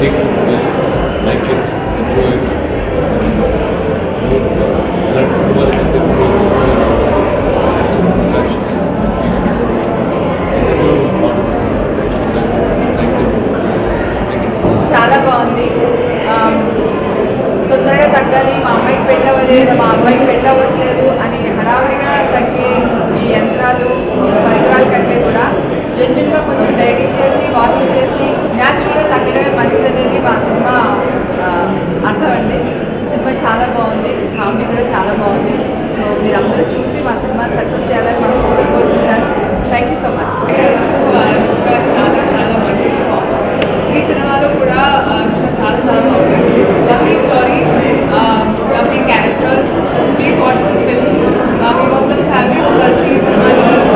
take to the film, like it, enjoy it. ఇలాంటి సినిమాల కంటే చాలా బాగుంది ఆమ్, తొందరగా తగ్గాలి మా అమ్మాయికి పెళ్ళి అవ్వలేదు మా అబ్బాయికి పెళ్ళి అవ్వట్లేదు అని హడావిడిగా తగ్గే ఈ యంత్రాలు ఈ పరికరాల కంటే కూడా జెన్యున్గా కొంచెం డైటింగ్ చేసి వాకింగ్ చేసి న్యాచురల్గా తగ్గడమే మంచిదనేది మా సినిమా ఆ, అర్థం అండి సినిమా చాలా బాగుంది కామెడీ కూడా చాలా బాగుంది సో మీరు అందరూ చూసి మా సినిమా సక్సెస్ చేయాలని మనస్ఫూర్తిగా కోరుకుంటాను thank you so much Anushka చాలా చాలా మంచి performer. ఈ సినిమాలో కూడా ఆ, అనుష్క చాలా చాలా బాగుంది lovely story lovely characters please watch the film మీ మొత్తం ఫ్యామిలీతో కలిసి ఈ సినిమాని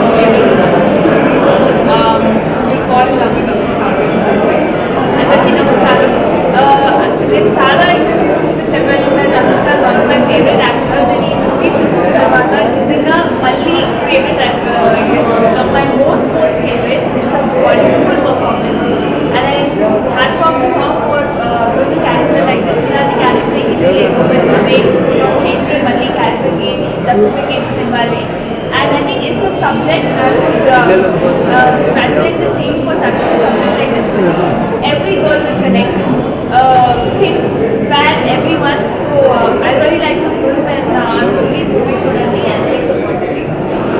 fall in love with Anushka అందరికీ నమస్కారం ఆ, నేను చాలా ఇంటర్వ్యూస్ ముందు చెప్పాను నేను Anushka one of my favourite actors అని మూవీ చూసిన తర్వాత నిజంగా మళ్ళీ favourite actor my most most favourite it's a wonderful performance and I hats off to her for doing character like this ఇలాంటి క్యారెక్టర్ ఇది లేదు చేసి మళ్ళీ క్యారెక్టర్కి జస్టిఫికేషన్ ఇవ్వాలి And I think it's a subject I would uh, uh, congratulate the team for touching a subject like this, which every girl will connect to. Uh, thin, fat, everyone. So uh, I really like the film and uh, please movie చూడండి and please support the team.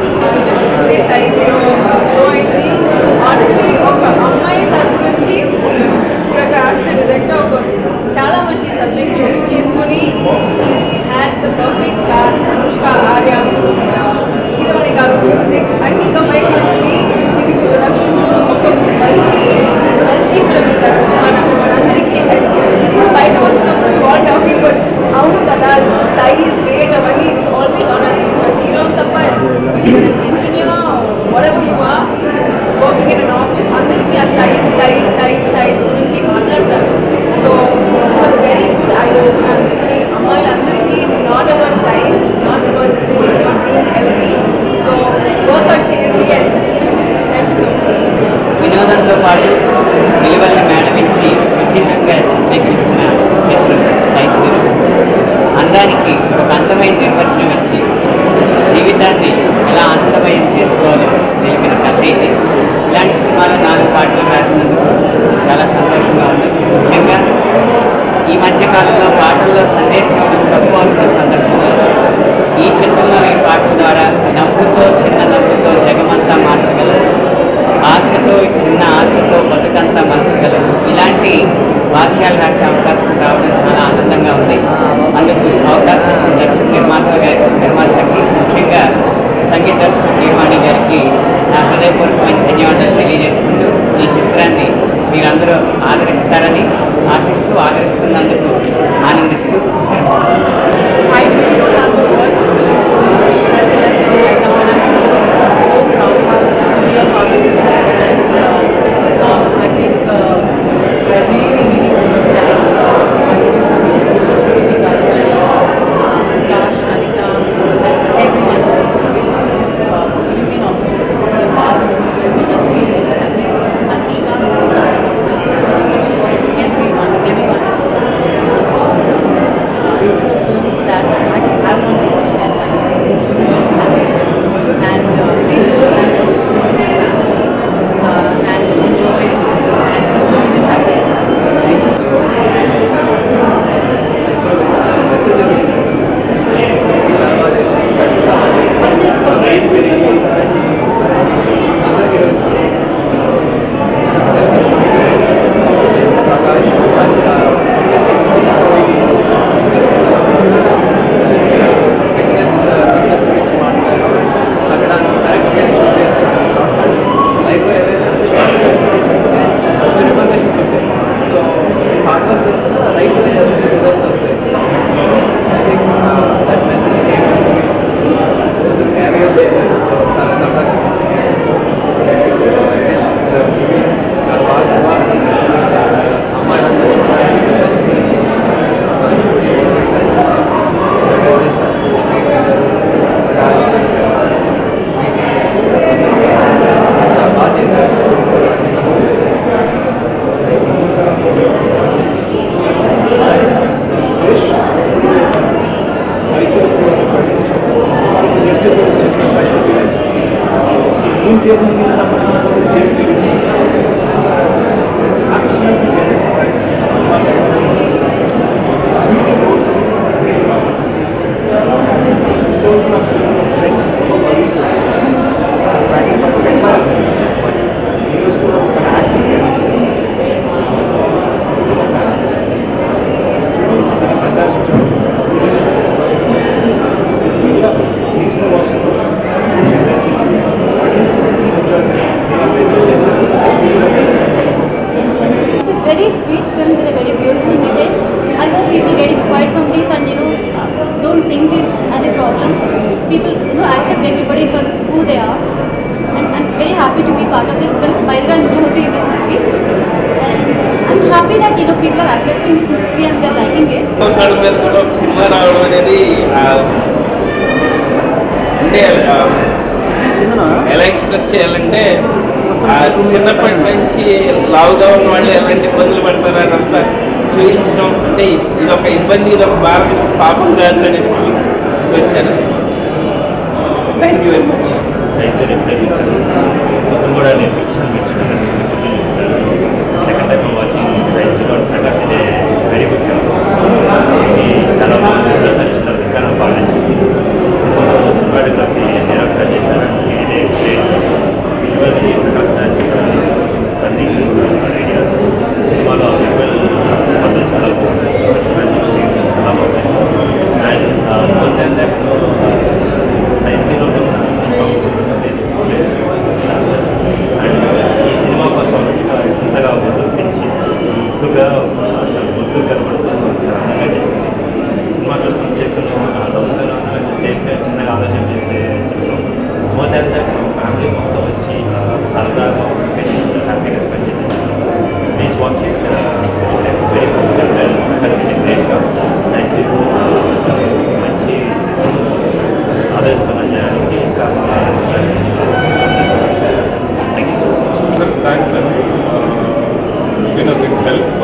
Show అయింది honestly ఒక అమ్మాయి తరపు నుంచి ప్రకాష్ నిజంగా ఒక చాలా మంచి సబ్జెక్ట్ చూస్ చేసుకొని had the perfect cast Anushka Arya హీరోని గారు మ్యూజిక్ అన్ని కంబైన్ చేసుకుని ఇది ప్రొడక్షన్స్లో ఒక మంచి మంచి ఫిల్మ్ ఇచ్చారు మన మనందరికీ ఇప్పుడు బయట వస్తున్నప్పుడు కాల్ టాకింగ్ బట్ అవును కదా సైజ్ వెయిట్ అవన్నీ ఇట్స్ ఆల్వేస్ ఆనెస్ట్ హీరో తప్ప engineer whatever you are working in an office అందరికీ ఆ సైజ్ సైజ్ సైజ్ సైజ్ గురించి మాట్లాడతారు so this is a very good I open అందరికీ అమ్మాయిలందరికీ it's not about size not about it's not being healthy so workout చేయండి and thank you so much వినోదంతో పాటు విలువల్ని మేళవించి విభిన్నంగా చిత్రీకరించిన చిత్రం సైన్స్ అందానికి ఒక అందమైన నిర్వచనం ఇచ్చి జీవితాన్ని ఎలా ఆనందమయం చేసుకోవాలో తెలిపిన కథ ఇది ఇలాంటి సినిమాలో నాలుగు పాటలు రాసినందుకు చాలా సంతోషంగా ఉంది ముఖ్యంగా ఈ మధ్య కాలంలో పాటల్లో సందేశం ఇవ్వడం తక్కువ ఉన్న సందర్భంలో ఈ చిత్రంలో ఈ పాటల ద్వారా నవ్వుతో చిన్న నవ్వుతో జగమంతా మార్చగలరు ఆశతో చిన్న ఆశతో బతుకంతా మలచగలరు ఇలాంటి వాక్యాలు రాసే అవకాశం రావడం చాలా ఆనందంగా ఉంది అందుకు అవకాశం ఇచ్చిన దర్శక నిర్మాత గారి నిర్మాతకి ముఖ్యంగా సంగీత దర్శకుడు నిర్మాణి గారికి నా హృదయపూర్వకమైన ధన్యవాదాలు తెలియజేసుకుంటూ ఈ చిత్రాన్ని మీరందరూ ఆదరిస్తారని ఆశిస్తూ ఆదరిస్తున్నందుకు ఆనందిస్తూ I really don't have the words to express what I'm feeling right now, and I'm so, so proud how we are part of this film. And uh, um, I think uh, we're really, really going to thank uh, my producer, Ruby Garga, and Josh, Anika, and everyone who's associated with uh, for giving me an opportunity to be a part of this film. And I'm really happy. Anushka, fantastic. Everyone, everyone. This is a film that I think I want happy that you know people are accepting this movie and they're liking it. కాళ్ళ మీద కూడా ఒక cinema రావడం అనేది ఆ, అంటే ఆ, ఎలా ఎక్స్ప్రెస్ చేయాలంటే ఆ చిన్నప్పటి నుంచి లావుగా ఉన్న వాళ్ళు ఎలాంటి ఇబ్బందులు పడతారు అని అంతా చూపించడం అంటే ఇది ఒక ఇబ్బంది ఇది ఒక భారం ఇది ఒక పాపం కాదు అనేది వచ్చాను thank you very much size reply చేశాను మొత్తం కూడా నేర్పించాను నేర్చుకున్నాను second time watching size Prakash ఇదే వెరీ గుడ్ ఇది చాలా బాగుంది సరిచినారు ఇంకా నాకు బాగా నచ్చింది సినిమాలో సినిమాటోగ్రఫీ నేను ట్రై చేశాను ఇదే great visual Prakash Raj stunning ideas సినిమాలో విజువల్ పద్ధతి చాలా బాగుంది చాలా బాగుంది అండ్ మోర్ దాన్ దట్ సైజీలో సాంగ్స్ అండ్ ఈ సినిమా కోసం ఎంతగా పెంచి ముద్దుగా చాలా ముద్దు కనబడుతూ చాలా అందంగా చేసింది సినిమా చూస్తున్న చేతుల్లో లవ్స్గా సేఫ్గా చిన్నగా ఆలోచన చేసే చిత్రం మోర్ దాన్ దట్ ఫ్యామిలీ మొత్తం వచ్చి సరదాగా హ్యాపీగా స్పెండ్ చేసే చిత్రం ప్లీజ్ వాచ్ ఇట్ వెరీ గ్రేట్గా సైన్స్ మంచి చిత్రం ఆదరిస్తున్న జనానికి ఇంకా thank you so much thanks అండి బిన్ బిగ్ హెల్ప్